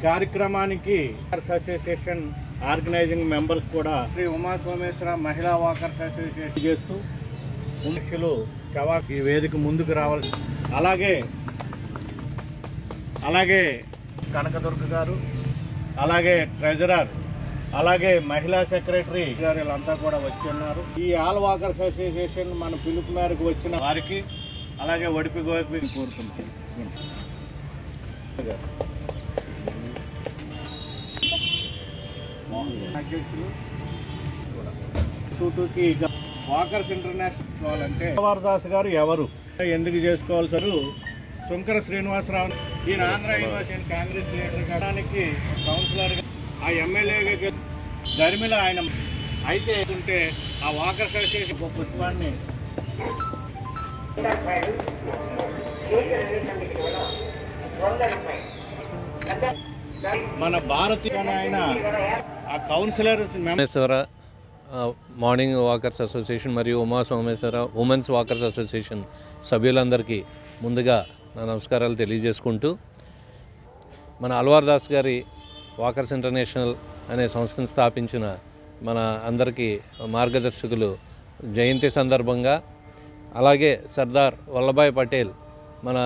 కార్యక్రమానికి association organising members కూడా శ్రీ ఉమా సోమేశ్వర మహిళా వాకర్స్ అసోసియేషన్ చేస్తూ ముఖ్యులు చవాక్ ఈ వేదిక ముందుకు రావాలి అలాగే అలాగే కనకదుర్గ గారు అలాగే ట్రెజరర్ అలాగే మహిళా సెక్రటరీ గారు వీళ్ళంతా కూడా వచ్చి ఉన్నారు ఈ ఆల్ వాకర్స్ అసోసియేషన్ మన పిలుపు మేరకు వచ్చిన వారికి అలాగే ఒడిపి గోపి కోరుతున్నాం అధ్యక్షులు టూటూకి వాకర్స్ ఇంటర్నేషనల్ కావాలంటే దాస్ గారు ఎవరు ఎందుకు చేసుకోవాల్సారు శంకర శ్రీనివాసరావు ఈయన ఆంధ్ర యూనివర్సిటీ కాంగ్రెస్ లీడర్ కావడానికి కౌన్సిలర్ ఆ ఎమ్మెల్యేగా ధర్మిల ఆయన అయితే ఉంటే ఆ వాకర్ అసోసియేషన్ ఒక పుష్పాన్ని మన భారతీయ ఆయన ఆ కౌన్సిలర్ మెంబర్ సోమేశ్వర ఆ, మార్నింగ్ వాకర్స్ అసోసియేషన్ మరియు Uma Someswara women's walkers association సభ్యులందరికీ ముందుగా నా నమస్కారాలు తెలియజేసుకుంటూ మన అల్వార్ దాస్ గారి వాకర్స్ ఇంటర్నేషనల్ అనే సంస్థను స్థాపించిన మన అందరికీ మార్గదర్శకులు జయంతి సందర్భంగా అలాగే సర్దార్ వల్లభాయ్ పటేల్ మన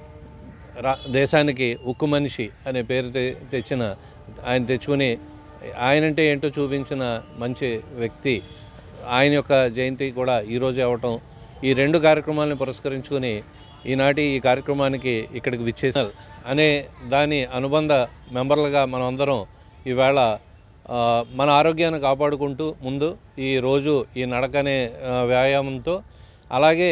రా దేశానికి ఉక్కు మనిషి అనే పేరు తె- తెచ్చిన ఆయన తెచ్చుకుని ఆయనంటే ఏంటో చూపించిన మంచి వ్యక్తి ఆయన యొక్క జయంతి కూడా ఈరోజే అవటం ఈ రెండు కార్యక్రమాలను పురస్కరించుకొని ఈనాటి ఈ కార్యక్రమానికి ఇక్కడికి విచ్చేసిన అనే దాని అనుబంధ మెంబర్లుగా మనం అందరం ఈవేళ ఆ, మన ఆరోగ్యాన్ని కాపాడుకుంటూ ముందు ఈ రోజు ఈ నడకనే ఆ, వ్యాయామంతో అలాగే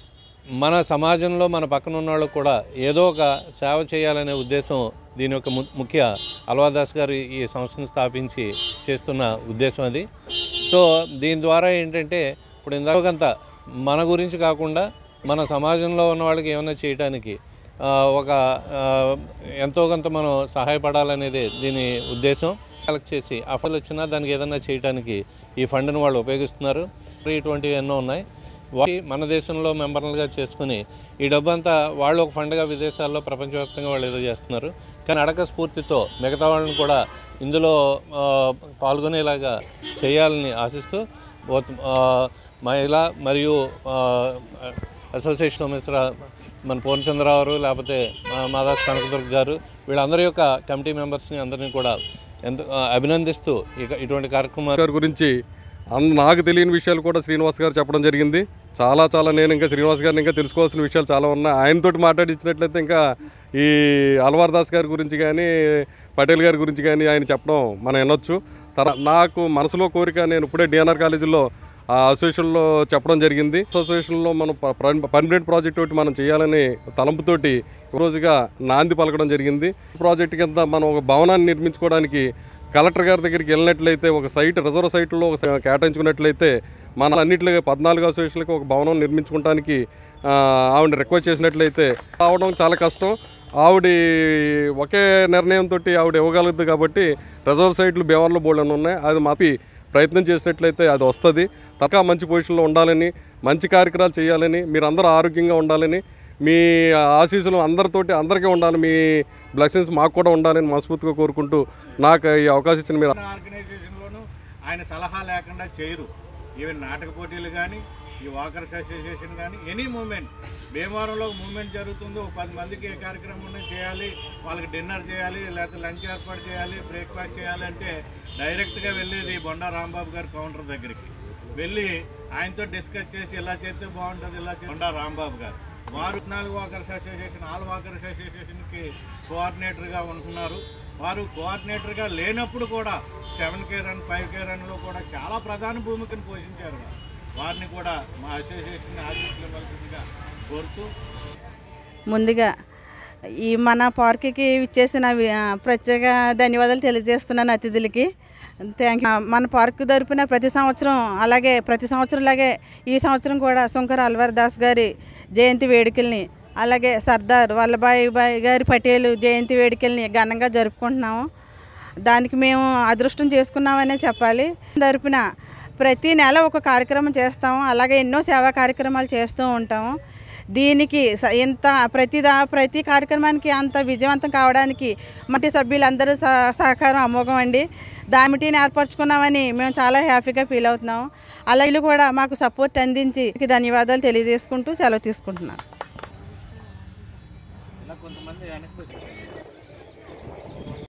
మన సమాజంలో మన పక్కన ఉన్న వాళ్ళకు కూడా ఏదో ఒక సేవ చేయాలనే ఉద్దేశం దీని యొక్క ము- ముఖ్య అల్వాదాస్ గారు ఈ సంస్థను స్థాపించి చేస్తున్న ఉద్దేశం అది సో దీని ద్వారా ఏంటంటే ఇప్పుడు ఇందాకంత మన గురించి కాకుండా మన సమాజంలో ఉన్న వాళ్ళకి ఏమైనా చేయటానికి ఆ, ఒక ఆ, ఎంతో కొంత మనం సహాయపడాలనేదే దీని ఉద్దేశం కలెక్ట్ చేసి ఆ ఫండ్ వచ్చినా దానికి ఏదైనా చేయడానికి ఈ ఫండ్ని వాళ్ళు ఉపయోగిస్తున్నారు ఇటువంటివి ఎన్నో ఉన్నాయి వాటి మన దేశంలో మెంబర్లుగా చేసుకుని ఈ డబ్బంతా వాళ్ళు ఒక ఫండ్గా విదేశాల్లో ప్రపంచవ్యాప్తంగా వాళ్ళు ఏదో చేస్తున్నారు కానీ అడక స్ఫూర్తితో మిగతా వాళ్ళని కూడా ఇందులో ఆ, పాల్గొనేలాగా చేయాలని ఆశిస్తూ బోత్ ఆ, మహిళా మరియు ఆ, అసోసియేషన్ మిశ్ర మన పూర్ణచంద్రరావు లేకపోతే ఆ, మాదాస్ కనకదుర్గ్ గారు వీళ్ళందరి యొక్క కమిటీ మెంబర్స్ని అందరినీ కూడా ఎంతో ఆ, అభినందిస్తూ ఇక ఇటువంటి కార్యక్రమాలు గారి గురించి అన్- నాకు తెలియని విషయాలు కూడా శ్రీనివాస్ గారు చెప్పడం జరిగింది చాలా చాలా నేను ఇంకా శ్రీనివాస్ గారిని ఇంకా తెలుసుకోవాల్సిన విషయాలు చాలా ఉన్నాయి ఆయనతోటి మాట్లాడించినట్లయితే ఇంకా ఈ అల్వార్ దాస్ గారి గురించి కానీ పటేల్ గారి గురించి కానీ ఆయన చెప్పడం మనం వినొచ్చు తర్వాత నాకు మనసులో కోరిక నేను ఇప్పుడే డిఎన్ఆర్ కాలేజీలో ఆ అసోసియేషన్లో చెప్పడం జరిగింది అసోసియేషన్లో మనం ప- పర్- పర్మనెంట్ ప్రాజెక్ట్ ఒకటి మనం చేయాలని తలంపుతోటి ఈ రోజుగా నాంది పలకడం జరిగింది ప్రాజెక్ట్ కింద మనం ఒక భవనాన్ని నిర్మించుకోవడానికి కలెక్టర్ గారి దగ్గరికి వెళ్ళినట్లయితే ఒక సైట్ రిజర్వ్ సైట్లో ఒక సై- కేటాయించుకున్నట్లయితే మన అన్నింటిలో పద్నాలుగు అసోసియేషన్లకు ఒక భవనం నిర్మించుకోవడానికి ఆ, ఆవిడ రిక్వెస్ట్ చేసినట్లయితే రావడం చాలా కష్టం ఆవిడ ఒకే నిర్ణయంతో ఆవిడ ఇవ్వగలదు కాబట్టి రిజర్వ్ సైట్లు బేవర్లో బోర్డు ఉన్నాయి అది మాపి ప్రయత్నం చేసినట్లయితే అది వస్తుంది తక్క మంచి పొజిషన్లో ఉండాలని మంచి కార్యక్రమాలు చేయాలని మీరు అందరూ ఆరోగ్యంగా ఉండాలని మీ ఆశీస్సులు అందరితోటి అందరికీ ఉండాలి మీ బ్లెస్సింగ్స్ మాకు కూడా ఉండాలని మనస్ఫూర్తిగా కోరుకుంటూ నాకు ఈ అవకాశం ఇచ్చిన మీరు ఆర్గనైజేషన్లోనూ ఆయన సలహా లేకుండా చేయరు ఈవెన్ నాటక పోటీలు కానీ ఈ వాకర్స్ అసోసియేషన్ కానీ ఎనీ మూమెంట్ భీమవరంలో మూమెంట్ జరుగుతుందో ఒక పది మందికి ఏ కార్యక్రమం ఉన్నా చేయాలి వాళ్ళకి డిన్నర్ చేయాలి లేకపోతే లంచ్ ఏర్పాటు చేయాలి బ్రేక్ఫాస్ట్ చేయాలి అంటే డైరెక్ట్గా వెళ్ళేది బొండా రాంబాబు గారి కౌంటర్ దగ్గరికి వెళ్ళి ఆయనతో డిస్కస్ చేసి ఇలా చేస్తే బాగుంటుంది ఇలా చేస్తే బొండా రాంబాబు గారు వారు నాలుగు వాకర్స్ అసోసియేషన్ ఆల్ వాకర్స్ అసోసియేషన్కి కోఆర్డినేటర్గా ఉంటున్నారు వారు కోఆర్డినేటర్గా లేనప్పుడు కూడా seven K run five K రన్లో కూడా చాలా ప్రధాన భూమికను పోషించారు వారు. వారిని కూడా మా అసోసియేషన్ ఆశీస్సులవలసిందిగా కోరుతూ ముందుగా ఈ మన పార్క్కి ఇచ్చేసిన వి- ఆ, ప్రత్యేక ధన్యవాదాలు తెలియజేస్తున్నాను అతిథులకి థ్యాంక్ యూ మన పార్క్ తరపున ప్రతి సంవత్సరం అలాగే ప్రతి సంవత్సరం లాగే ఈ సంవత్సరం కూడా శంకర్ అల్వార్ దాస్ గారి జయంతి వేడుకల్ని అలాగే సర్దార్ వల్లభాయ్ భాయ్ గారి పటేల్ జయంతి వేడుకల్ని ఘనంగా జరుపుకుంటున్నాము దానికి మేము అదృష్టం చేసుకున్నామనే చెప్పాలి తరపున ప్రతి నెల ఒక కార్యక్రమం చేస్తాము అలాగే ఎన్నో సేవా కార్యక్రమాలు చేస్తూ ఉంటాము దీనికి స- ఇంత ప్రతిదా ప్రతి కార్యక్రమానికి అంత విజయవంతం కావడానికి మట్టి సభ్యులందరూ సహ- సహకారం అమోఘం అండి దామిటీని ఏర్పరచుకున్నామని మేము చాలా హ్యాపీగా ఫీల్ అవుతున్నాం అలాగే కూడా మాకు సపోర్ట్ అందించి ధన్యవాదాలు తెలియజేసుకుంటూ సెలవు తీసుకుంటున్నాను ఇలా కొంతమంది వెనక్కి వచ్చారు